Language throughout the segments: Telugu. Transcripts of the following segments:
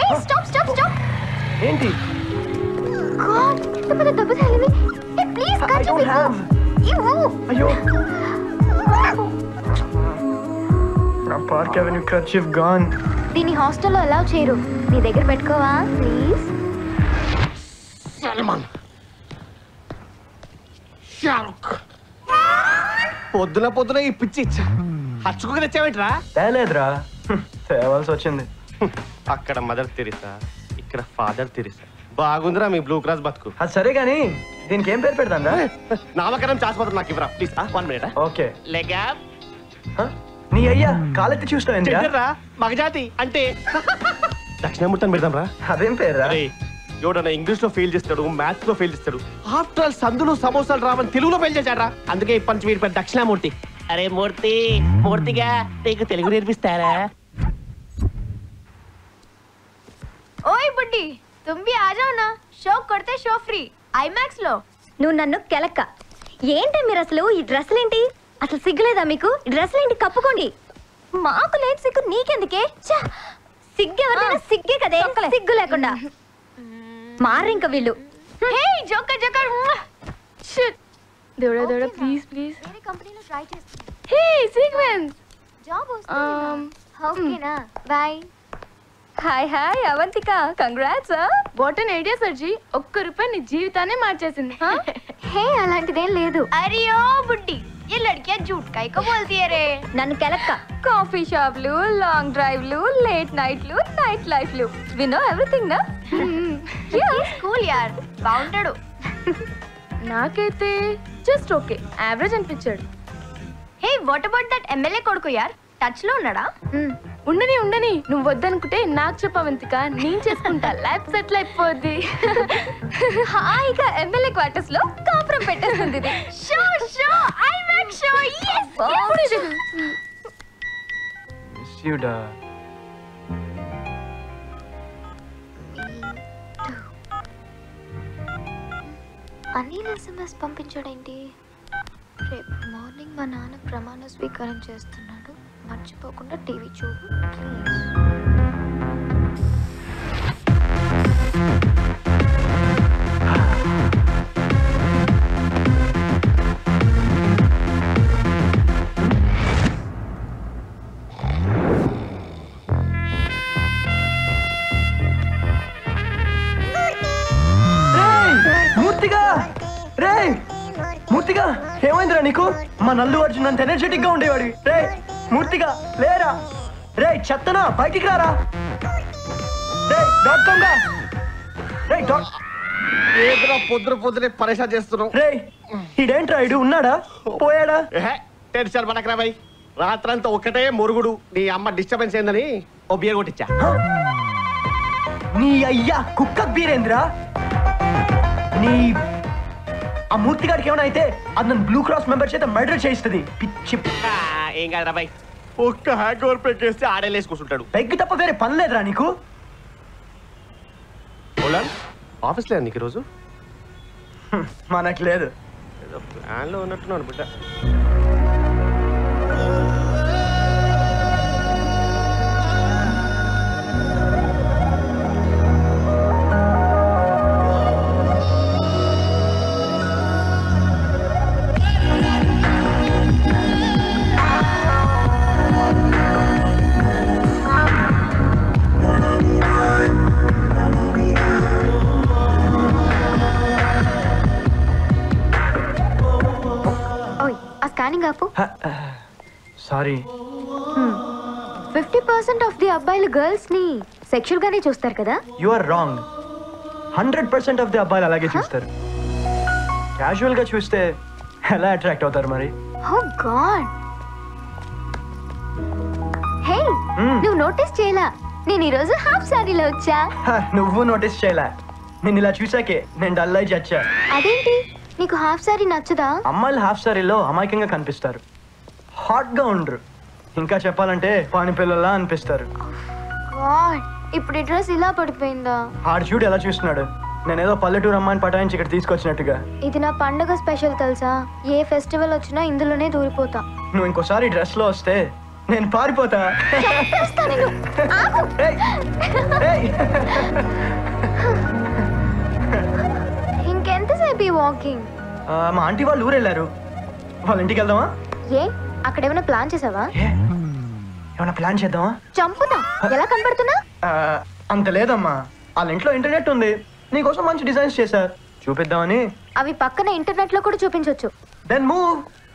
స్టాప్ స్టాప్ స్టాప్ ఏంటి గాడ్ ఎంత పెద్ద దెబ్బ తగిలింది ఏ ప్లీజ్ I don't have. ఇవ్వు అయ్యో నా పార్క్ అవెన్యూ ఖర్చు గాన్ దీన్ని హాస్టల్లో అలౌ చేయరు నీ దగ్గర పెట్టుకోవా ప్లీజ్ సల్మాన్ షారుఖ్ పొద్దున పొద్దున ఈ పిచ్చి ఇచ్చా హచ్చుకు తెచ్చావేంట్రా తేలేదురా హ్మ్, తేవాల్సి వచ్చింది అక్కడ మదర్ తెరిసా ఇక్కడ ఫాదర్ తెరిసా బాగుందిరా మీ బ్లూ క్రాస్ బతుకు అది సరే కానీ దీనికి ఏం పేరు పెడతాంరా నామకరణం శాశ్వతం నాకు ఇవ్వరా ప్లీజ్ వన్ మినిట్ ఓకే లేగా హ? నీ అయ్యా కాలెత్తి చూస్తావేంద్రా చెడ్డరా మగజాతి అంటే దక్షిణామూర్తం పెడదాం రా అదేం పేరురా అరే ఎవడన్నా ఇంగ్లీష్ లో ఫెయిల్ చేస్తాడు మ్యాథ్స్ లో ఫెయిల్ చేస్తాడు ఆఫ్టర్ ఆల్ సందులు సమోసాలు రావని తెలుగులో ఫెయిల్ చేశారా అందుకే ఇప్పటి నుంచి వీరి పేరు దక్షిణామూర్తి అరే మూర్తి మూర్తిగా నీకు తెలుగు నేర్పిస్తారా ఓయ్ బుడ్డి तुम भी आ जाओ ना షో కొడితే షో ఫ్రీ ఐమాక్స్ లో నువ్వు నన్ను కెలక్క ఏంటి మీరు అసలు ఈ డ్రెస్సులేంటి అసలు సిగ్గులేదా మీకు ఈ డ్రెస్సులేంటి కప్పుకోండి మాకు లేదు సిగ్గు నీకెందుకే ఛ! సిగ్గు ఎవరికైనా సిగ్గే కదే సిగ్గు లేకుండా మారు ఇంకా వీళ్ళు హే జోకర్ జోకర్ షిట్ దేవుడా దేవుడా ప్లీజ్ ప్లీజ్ వేరే కంపెనీలో ట్రై చేస్తున్నా హే సీక్వెన్స్ జాబ్ వస్తుంది ఓకేనా bye hi hi Avantika congrats what an idea సర్జీ ఒక్క రూపాయి నీ జీవితాన్ని మార్చేసింది హా? హే అలాంటిదేం లేదు అరే ఓ బుడ్డి ये लड़कियां झूठ काहे को बोलती है रे నన్ను కెలక్క కాఫీ షాప్లు లాంగ్ డ్రైవ్లు లేట్ నైట్లు నైట్ లైఫ్లు వి నో ఎవ్రీథింగ్ నా స్కూల్ యార్ బాగుంటాడు నాకైతే జస్ట్ ఓకే యావరేజ్ అనిపించాడు hey what about that MLA కొడుకు యార్ టచ్ లో ఉన్నాడా ఉండని ఉండని నువ్వు వద్దనుకుంటే నాకు చెప్పవంతిక నేను చేసుకుంటా లైఫ్ సెటిల్ అయిపోద్ది హాయిగా ఎమ్మెల్యే క్వార్టర్స్ లో కాపురం పెట్టేస్తుంది ఇది show show I make show yes శివుడా అనిల్ ఎస్ఎంఎస్ పంపించాడేంటి రేపు మార్నింగ్ మా నాన్న ప్రమాణ స్వీకారం చేస్తున్నాడు మర్చిపోకుండా టీవీ చూడు ప్లీజ్ రేయ్! మూర్తిగా రే మూర్తిగా ఏమైందిరా నీకు మా నల్లు అర్జున్ అంత ఎనర్జెటిక్ గా ఉండేవాడివి రే మూర్తిగా లేరా రే చెత్తనా బయటికి రారా రే డాట్ కామ్ గా రే డాట్ ఏదిరా పొద్దున పొద్దునే పరేషాన్ చేస్తున్నావు రే ఇడేంట్రా ఇడు ఉన్నాడా పోయాడా ఏహే, టెన్షన్ పడకరా బాయ్ రాత్రంతా ఒక్కటే మురుగుడు నీ అమ్మ డిస్టర్బెన్స్ ఏందని ఓ బియర్ కొట్టించా హ? నీ అయ్యా కుక్క బీరేంద్రా నీ ఆ మూర్తి గారికి ఏమైనా అయితే అది నన్ను బ్లూ క్రాస్ మెంబర్ చేత మర్డర్ చేయిస్తుంది పిచ్చి ఆ, ఏం కాదురా బాయ్ ఒక్క హ్యాంగ్ ఓవర్ పెట్టేస్తే ఆడేలేసి కూర్చుంటాడు పెగ్గు తప్ప వేరే పని లేదురా నీకు పోలాన్ ఆఫీస్ లేదు నీకు ఈరోజు హ్మ్, మనకు లేదు ఏదో ప్లాన్లో ఉన్నట్టున్నాను బిడ్డ ఓయ్ ఆ స్కానింగ్ ఆపు sorry fifty percent of the అబ్బాయిలు గర్ల్స్ ని సెక్షువల్ గానే చూస్తారు కదా you are wrong hundred percent of the అబ్బాయిలు అలాగే చూస్తారు క్యాజువల్ గా చూస్తే ఎలా అట్రాక్ట్ అవుతారు మరి ఓ గాడ్ హే Hmm. నువ్వు నోటీస్ చేయలా నేను ఈ రోజు హాఫ్ సారీలో వచ్చా హ, నువ్వు నోటీస్ చేయలే నేను ఇలా చూసాకే నేను డల్ అయి చచ్చా అదేంటి నీకు హాఫ్ సారీ నచ్చదా అమ్మాయిలు హాఫ్ సారీలో అమాయకంగా కనిపిస్తారు హాట్ గా ఉండరు ఇంకా చెప్పాలంటే పాని పిల్లలా అనిపిస్తారు గాడ్ ఇప్పుడు ఈ డ్రెస్ ఇలా పడిపోయిందా ఆడు చూడు ఎలా చూస్తున్నాడు నేనేదో పల్లెటూరు అమ్మాయిని పటాయించి ఇక్కడ తీసుకొచ్చినట్టుగా ఇది నా పండగ స్పెషల్ తెలుసా ఏ ఫెస్టివల్ వచ్చినా ఇందులోనే దూరిపోతా నువ్వు ఇంకోసారి డ్రెస్ లో వస్తే నేను పారిపోతా చంపేస్తా నిన్ను. ఆగు. ఏయ్, ఏయ్. ఇంకెంతసేపు ఈ వాకింగ్ ఆ, మా ఆంటీ వాళ్ళు ఊరు వెళ్ళారు వాళ్ళ ఇంటికి వెళ్దామా ఏ అక్కడ ఏమైనా ప్లాన్ చేసావా ఏ ఏమైనా ప్లాన్ చేద్దామా చంపుతా ఎలా కనపడుతున్నా ఆ, అంత లేదమ్మా వాళ్ళ ఇంట్లో ఇంటర్నెట్ ఉంది నీకోసం మంచి డిజైన్స్ చేశారు చూపిద్దామని అవి పక్కన ఇంటర్నెట్ లో కూడా చూపించవచ్చు దెన్ మూవ్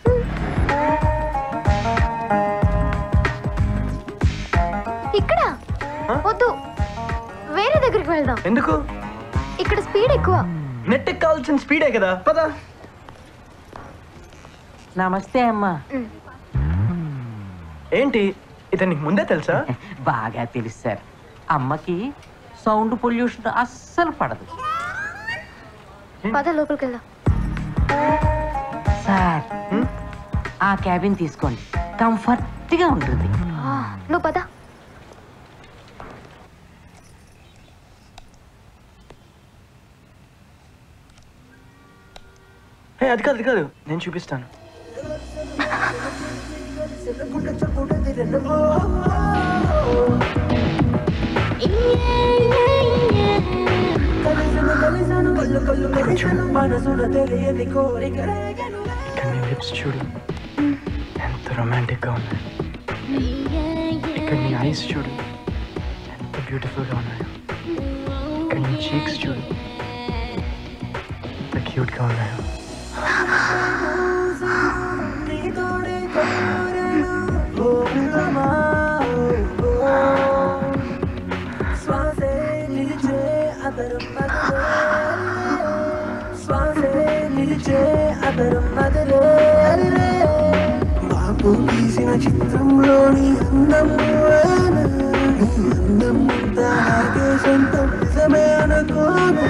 ఇక్కడ Huh? వద్దు వేరే దగ్గరికి వెళ్దాం ఎందుకు ఇక్కడ స్పీడ్ ఎక్కువ నెట్ కావాల్సిన స్పీడే కదా పదా నమస్తే అమ్మా ఏంటి ఇతను నీకు ముందే తెలుసా బాగా తెలుసు సార్ అమ్మకి సౌండ్ పొల్యూషన్ అస్సలు పడదు పద లోపలికి వెళ్దాం సార్ హ్మ్? ఆ క్యాబిన్ తీసుకోండి కంఫర్ట్ గా ఉంటుంది ఆ, నువ్వు పద హే అది కాదు అది కాదు నేను చూపిస్తాను ఇక్కడ నీ లిప్స్ చూడు ఎంత రొమాంటిక్ గా ఉన్నాయి ఇక్కడ నీ ఐస్ చూడు ఎంత బ్యూటిఫుల్ గా ఉన్నాయో ఇక్కడ నీ చీక్స్ చూడు ఎంత క్యూట్ గా ఉన్నాయో బాబు గీసిన చిత్రంలోని అందం నువ్వేనా? నీ అందం అంతా నాకే సొంతం నిజమే అనుకోను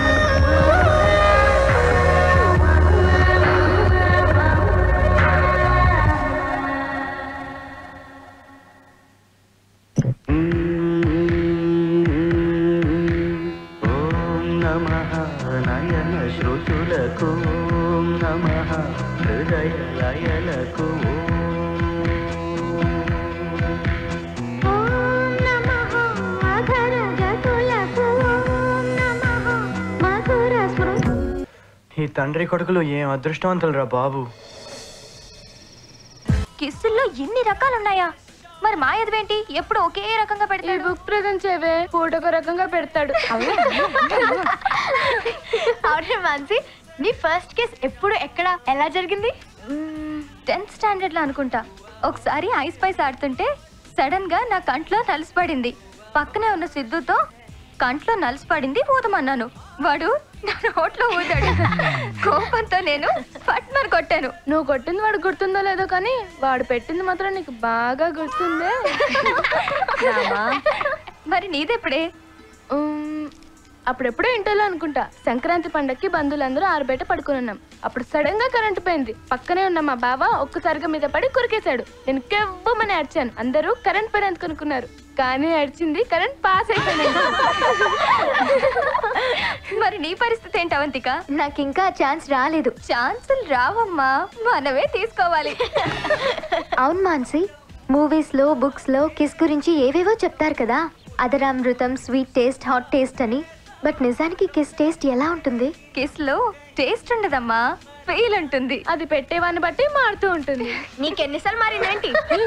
ఓం నమ నయన శ్రుతులకు ఓం నమ హృదయ లయలకు ఈ తండ్రి కొడుకులు ఏం అదృష్టవంతులు రా బాబు కిస్సుల్లో ఎన్ని రకాలున్నాయా మరి మా ఎదువేంటి ఎప్పుడు ఒకే రకంగా ఈ పెడతాడు బుక్ ప్రజెంట్ చేయవే ఫోటోక రకంగా పెడతాడు అవును మాన్సి నీ ఫస్ట్ కేస్ ఎప్పుడు ఎక్కడ ఎలా జరిగింది టెన్త్ స్టాండర్డ్ లో అనుకుంటా ఒకసారి ఐస్ పైస్ ఆడుతుంటే సడన్ గా నా కంట్లో నలిసిపడింది పక్కనే ఉన్న సిద్ధుతో కంట్లో నలిసిపడింది ఊదమన్నాను వాడు నా నోట్లో ఊదాడు కోపంతో నేను పట్మని కొట్టాను నువ్వు కొట్టింది వాడు గుర్తుందో లేదో కానీ వాడు పెట్టింది మాత్రం నీకు బాగా గుర్తుందే రామా, మరి నీదెప్పుడే ఉమ్, అప్పుడెప్పుడో ఇంటర్లో అనుకుంటా సంక్రాంతి పండక్కి బంధువులందరూ ఆరుబయట పడుకుని ఉన్నాం అప్పుడు సడన్ గా కరెంట్ పోయింది పక్కనే ఉన్న మా బావ ఒక్కసారిగా మీద పడి కొరికేశాడు నేను కెవ్వమని అడిచాను అందరూ కరెంట్ పోయినంత కొనుక్కున్నారు కానీ అడిచింది కరెంట్ పాస్ అయిపోయింది మరి నీ పరిస్థితి ఏంటి అవంతిక నాకు ఇంకా ఛాన్స్ రాలేదు ఛాన్సులు రావమ్మా మనమే తీసుకోవాలి అవును మాన్సి మూవీస్ లో బుక్స్ లో కిస్ గురించి ఏవేవో చెప్తారు కదా అదరామృతం స్వీట్ టేస్ట్ హాట్ టేస్ట్ అని బట్ నిజానికి కిస్ టేస్ట్ ఎలా ఉంటుంది కిస్ లో టేస్ట్ ఉండదమ్మా ఫెయిల్ ఉంటుంది అది పెట్టేవాన్ని బట్టి మారుతూ ఉంటుంది నీకెన్నిసార్లు మారిందేంటి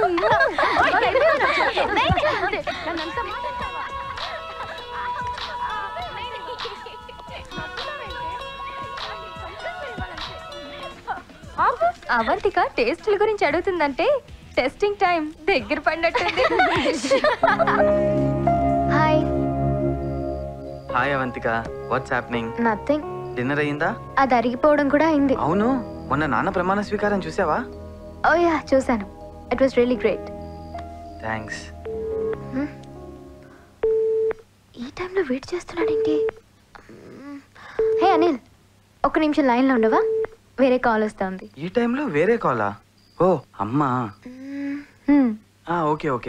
అవంతిక టేస్ట్ల గురించి అడుగుతుందంటే టెస్టింగ్ టైం దగ్గర పడినట్టుంది hi hi Avantika what's happening nothing dinner అయ్యిందా అది అరిగిపోవడం కూడా అయింది అవును మొన్న నాన్న ప్రమాణ స్వీకారం చూసావా ఓ యా చూసాను it was really great thanks ఈ టైంలో వెయిట్ చేస్తున్నాడేంటి హే అనిల్ ఒక నిమిషం లైన్లో ఉండవా వేరే కాల్ వస్తుంది ఈ టైంలో వేరే కాలా ఓ అమ్మా హ్మ్. ఆ, ఓకే ఓకే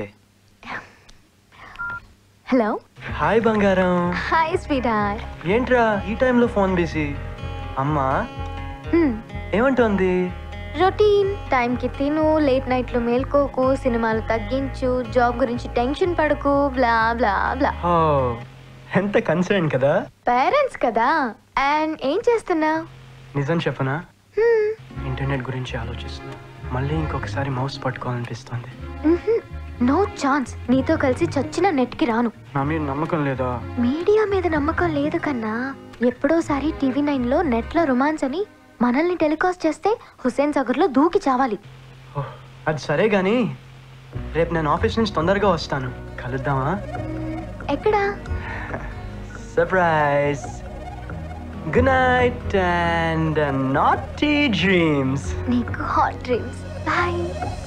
హలో హాయ్ బంగారం హాయ్ స్వీట్ హార్ ఏంట్రా ఈ టైంలో ఫోన్ బిజీ అమ్మా ఏమంటోంది రొటీన్ టైంకి తిను లేట్ నైట్లు మేల్కోకు సినిమాలు తగ్గించు జాబ్ గురించి టెన్షన్ పడకు బ్లా బ్లా బ్లా ఓ ఎంత కన్సర్న్ కదా పేరెంట్స్ కదా అండ్ ఏం చేస్తున్నా నిజం చెప్పనా ఇంటర్నెట్ గురించి ఆలోచిస్తున్నా మళ్ళీ ఇంకొకసారి మౌస్ పట్టుకోవాలనిపిస్తుంది నో ఛాన్స్ నీతో కలిసి చచ్చిన నెట్కి రాను నా మీద నమ్మకం లేదా మీడియా మీద నమ్మకం లేదు కన్నా ఎప్పుడోసారి టీవీ నైన్ లో నెట్ లో రొమాన్స్ అని మనల్ని టెలికాస్ట్ చేస్తే హుసేన్ సాగర్ లో దూకి చావాలి ఓ, అది సరే గాని రేపు నేను ఆఫీస్ నుంచి తొందరగా వస్తాను కలుద్దామా ఎక్కడా surprise good night and naughty dreams నీకు హాట్ డ్రీమ్స్ బాయ్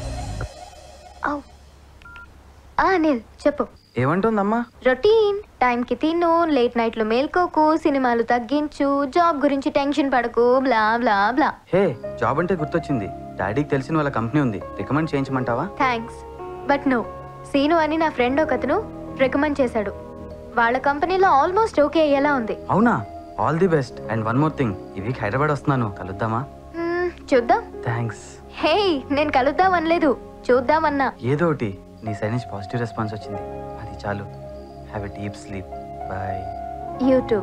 ఆ అనిల్ చెప్పు ఏమంటుందమ్మా రొటీన్ టైంకి తిను లేట్ నైట్లు మేల్కోకు సినిమాలు తగ్గించు జాబ్ గురించి టెన్షన్ పడకు బ్లా బ్లా బ్లా హే జాబ్ అంటే గుర్తొచ్చింది డాడీకి తెలిసిన వాళ్ళ కంపెనీ ఉంది రికమెండ్ చేయించమంటావా థ్యాంక్స్ బట్ నో సీను అని నా ఫ్రెండ్ ఒకతను రికమెండ్ చేశాడు వాళ్ళ కంపెనీలో ఆల్మోస్ట్ ఓకే అయ్యేలా ఉంది అవునా all the best and one more thing ఈ వీక్ హైదరాబాద్ వస్తున్నాను కలుద్దామా మ్మ్, చూద్దాం థ్యాంక్స్ హే నేను కలుద్దాం అనలేదు చూద్దామన్నా ఏదో ఒకటి నీ సైడ్ నుంచి పాజిటివ్ రెస్పాన్స్ వచ్చింది అది చాలు have a deep sleep boy YouTube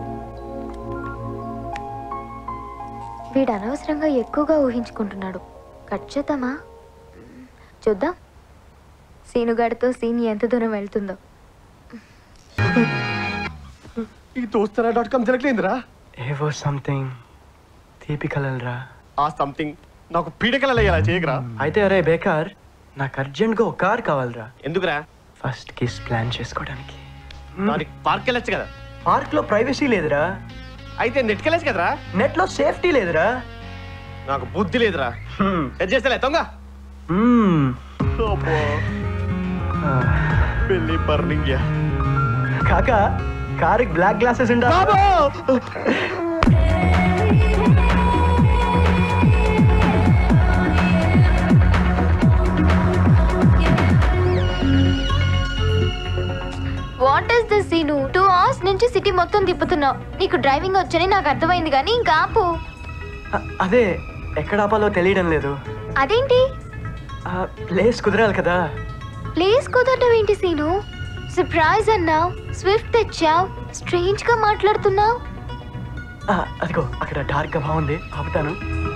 వీడు అనవసరంగా ఎక్కువగా ఊహించుకుంటున్నాడు కట్ చేద్దామా మ్మ్, చూద్దాం సీనుగాడితో సీన్ ఎంత దూరం వెళ్తుందో ఈ దోస్తరా డాట్ కామ్ జరగలేదురా ఏవో సంథింగ్ తీపి కలలరా ఆ సంథింగ్ నాకు పీడకల ఇలా చేయకరా అయితే అరే బేకార్ నాకు అర్జెంట్గా ఒక కార్ కావాలరా ఎందుకురా ఫస్ట్ కిస్ ప్లాన్ చేసుకోవడానికి దానికి పార్క్ వెళ్ళొచ్చు కదా పార్క్ లో ప్రైవసీ లేదురా అయితే నెట్కి వెళ్ళొచ్చు కదరా నెట్ లో సేఫ్టీ లేదురా నాకు బుద్ధి లేదురా హ్మ్. సెట్ చేస్తలే తొంగ మ్మ్. ఆ, పెళ్లి బర్నింగ్ కాకా కారుకి బ్లాక్ గ్లాసెస్ ఉండా what is this scene two hours నుంచి సిటీ మొత్తం తిప్పుతున్నావు నీకు డ్రైవింగ్ వచ్చని నాకు అర్థమైంది కానీ ఇంకా ఆపు అ- అదే ఎక్కడ ఆపాలో తెలియడం లేదు అదేంటి ఆ, ప్లేస్ కుదరాలి కదా ప్లేస్ కుదరడం ఏంటి సీను సర్ప్రైజ్ అన్నావు స్విఫ్ట్ తెచ్చావు స్ట్రేంజ్ గా మాట్లాడుతున్నావు ఆ, అదిగో అక్కడ డార్క్ గా బాగుంది ఆపుతాను